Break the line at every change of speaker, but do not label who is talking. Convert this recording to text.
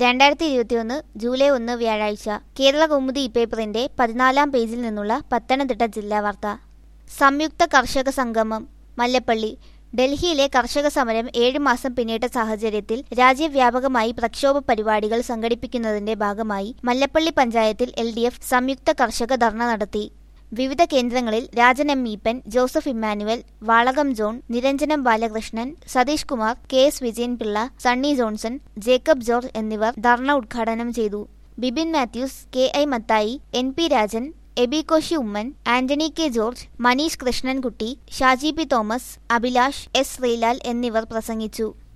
രണ്ടായിരത്തി ഇരുപത്തിയൊന്ന് ജൂലൈ ഒന്ന് വ്യാഴാഴ്ച കേരള കൗമുദി ഇപ്പേപ്പറിന്റെ പതിനാലാം പേജിൽ നിന്നുള്ള പത്തനംതിട്ട ജില്ലാ വാർത്ത സംയുക്ത കർഷക സംഗമം മല്ലപ്പള്ളി ഡൽഹിയിലെ കർഷക സമരം ഏഴ് മാസം പിന്നിട്ട സാഹചര്യത്തിൽ രാജ്യവ്യാപകമായി പ്രക്ഷോഭ പരിപാടികൾ സംഘടിപ്പിക്കുന്നതിന്റെ ഭാഗമായി മല്ലപ്പള്ളി പഞ്ചായത്തിൽ എൽ സംയുക്ത കർഷക ധർണ നടത്തി വിവിധ കേന്ദ്രങ്ങളിൽ Rajan M Eapen Joseph Immanuel Valakam John Niranjanam Balakrishnan Satheesh Kumar K S Vijayanpillai Sunny Johnson Jacob George എന്നിവർ ധർണ ഉദ്ഘാടനം ചെയ്തു Bibin Mathews K I Mathai N P Rajan Aby Koshy Oommen Antony K George Manish Krishnankutty Shaji P Thomas Abhilash S Sreelal എന്നിവർ പ്രസംഗിച്ചു